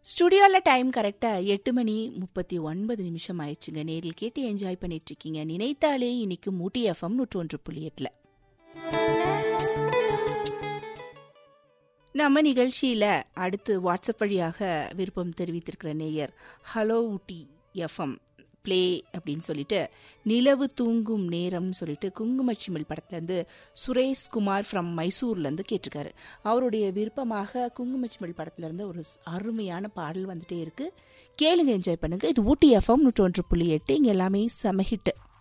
ஸ்டுடியோவில் டைம் கரெக்டாக எட்டு மணி முப்பத்தி ஒன்பது நிமிஷம் ஆயிடுச்சுங்க நேரில் கேட்டு என்ஜாய் பண்ணிட்டு இருக்கீங்க நினைத்தாலே இன்னைக்கு மூட்டி எஃப்எம் நூற்று ஒன்று புள்ளி எட்டில் நம்ம நிகழ்ச்சியில் அடுத்து வாட்ஸ்அப் வழியாக விருப்பம் தெரிவித்திருக்கிற நேயர் ஹலோ ஊட்டி எஃப்எம் ப்ளே அப்படின்னு சொல்லிட்டு நிலவு தூங்கும் நேரம்னு சொல்லிட்டு குங்குமச்சிமிழ் படத்துலேருந்து சுரேஷ் குமார் ஃப்ரம் மைசூர்லேருந்து கேட்டிருக்காரு அவருடைய விருப்பமாக குங்குமச்சிமிழ் படத்துலேருந்து ஒரு அருமையான பாடல் வந்துட்டே இருக்கு கேளுங்க என்ஜாய் பண்ணுங்க இது ஊட்டி எஃப்எம் நூற்றி ஒன்று புள்ளி எட்டு இங்கே எல்லாமே செம ஹிட்டு